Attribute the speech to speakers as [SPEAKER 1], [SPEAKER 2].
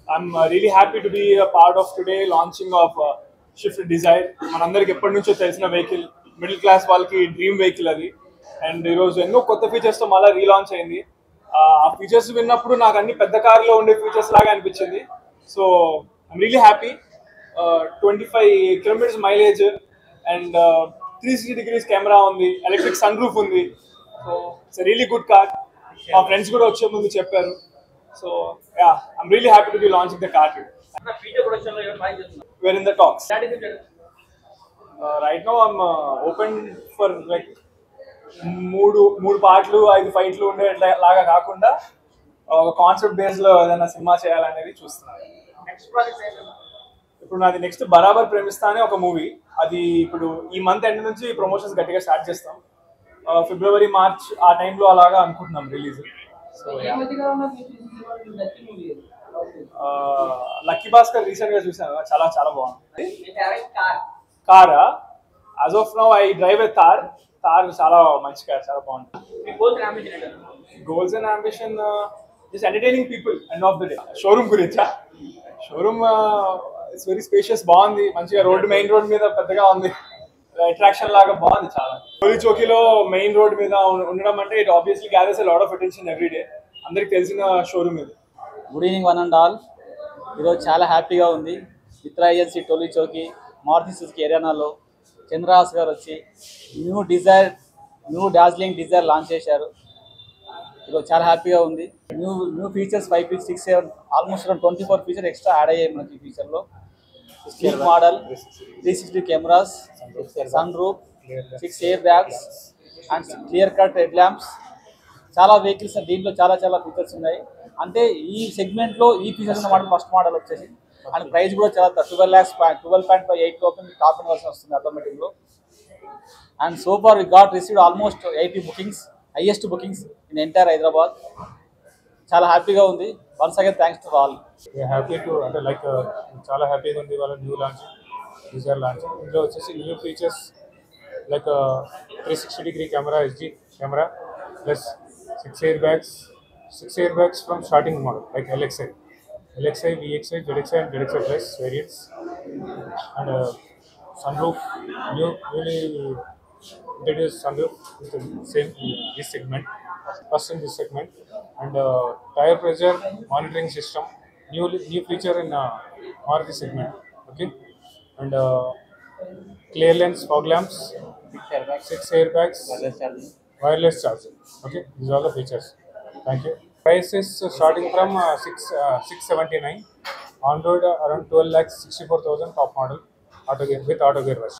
[SPEAKER 1] I'm uh, really happy to be a part of today launching of uh, Shift Desire. మనందరికి ఎప్పటి నుంచో తెలిసిన vehicle middle class వాళ్ళకి dream vehicle అది and ఈరోజు ఎన్నో కొత్త ఫీచర్స్తో మళ్ళీ రీలాంచ్ అయింది ఆ ఫీచర్స్ విన్నప్పుడు నాకు అన్ని పెద్ద కార్లో ఉండే ఫీచర్స్ లాగా అనిపించింది so I'm really happy twenty five kilometres mileage and three sixty degrees camera ఉంది ఎలక్ట్రిక్ సన్ రూఫ్ ఉంది so it's really good car మా ఫ్రెండ్స్ కూడా వచ్చే ముందు చెప్పారు so yeah I'm really happy to be launching the car
[SPEAKER 2] feature production లో ఏమైనా బాగా చేస్తున్నారు
[SPEAKER 1] where in the talks
[SPEAKER 2] satisfied
[SPEAKER 1] right no I'm open for like మూడు మూడు పాటలు ఐదు ఫైట్లు ఉండే లాగా కాకుండా ఒక కాన్సెప్ట్ బేస్ లో ఏదైనా సినిమా చేయాలనేది చూస్తున్నాను
[SPEAKER 2] నెక్స్ట్ ప్రాజెక్ట్ ఏంటంటే
[SPEAKER 1] ఇప్పుడు నాది నెక్స్ట్ బరాబర్ ప్రేమిస్తా అనే ఒక మూవీ అది ఇప్పుడు ఈ మంత్ ఎండ్ నుంచి ప్రమోషన్స్ గట్టిగా స్టార్ట్ చేస్తాం ఫిబ్రవరి మార్చ్ ఆ టైంలో అలాగా అనుకుంటున్నాం రిలీజ్ సో
[SPEAKER 2] ఈ మధ్యగా ఉన్న నచ్చిన మూవీ
[SPEAKER 1] లక్కీ భాస్కర్ రీసెంట్ గా చూసాను చాలా చాలా బాగుంది
[SPEAKER 2] మీ ఫేవరెట్ కార్
[SPEAKER 1] కారా as of now I drive a Thar Thar చాలా మంచి కార్ చాలా బాగుంటుంది
[SPEAKER 2] మీ గోల్స్ అంబిషన్ ఏంటంటే
[SPEAKER 1] goals and ambition just entertaining people end of the day showroom గురించా షోరూమ్ ఇట్స్ వెరీ స్పేషియస్ బాగుంది మంచిగా రోడ్ మెయిన్ రోడ్ మీద పెద్దగా ఉంది అట్రాక్షన్ లాగా బాగుంది చాలా కోలి చౌకీలో మెయిన్ రోడ్ మీద ఉం- ఉండడం అంటే it obviously gathers lot of attention every day అందరికి తెలిసిన షోరూమ్ ఇది
[SPEAKER 3] good evening one and all ఈరోజు చాలా హ్యాపీగా ఉంది మిత్ర ఏజెన్సీ టోలీ చౌకి మారుతి సుజుకి ఏరియానాలో చంద్రహాస్ గారు వచ్చి new Dzire new Darjeeling Dzire launch చేశారు ఈరోజు చాలా హ్యాపీగా ఉంది new new features five feature six seven almost twenty four feature extra add అయ్యాయి మనకి ఈ ఫీచర్లో sleek model three sixty cameras sun roof six airbags and clear cut headlamps చాలా వెహికల్స్ దీంట్లో చాలా చాలా ఫీచర్స్ ఉన్నాయి అంటే ఈ సెగ్మెంట్ లో ఈ ఫీచర్స్ ఉన్న మోడల్ ఫస్ట్ మోడల్ వచ్చేసి అండ్ ప్రైస్ కూడా చాలా twelve lakhs twelve point five eight open top in version వస్తుంది ఆటోమేటిక్ లో and so far we got received almost eighty bookings highest bookings in entire Hyderabad చాలా హ్యాపీగా ఉంది once again thanks to all
[SPEAKER 4] happy to అంటే like చాలా హ్యాపీగా ఉంది వాళ్ళ న్యూ లాంచ్ యూజర్ లాంచ్ ఇందులో వచ్చేసి new features like three sixty degree camera HD camera plus six airbags six airbags from starting model like LXI LXI VXI ZXI and ZXI plus variants and sunroof new newly introduced sunroof is the same in this segment, first in this segment, and uh, tire pressure monitoring system, new new feature in uh, Maruti segment, okay, and uh, clear lens fog lamps, six airbags, wireless charging, okay, these are the features. Thank you. Price is uh, starting from uh, six uh, six seventy nine, on road uh, around twelve lakhs sixty four thousand top model, auto gear with auto gear version.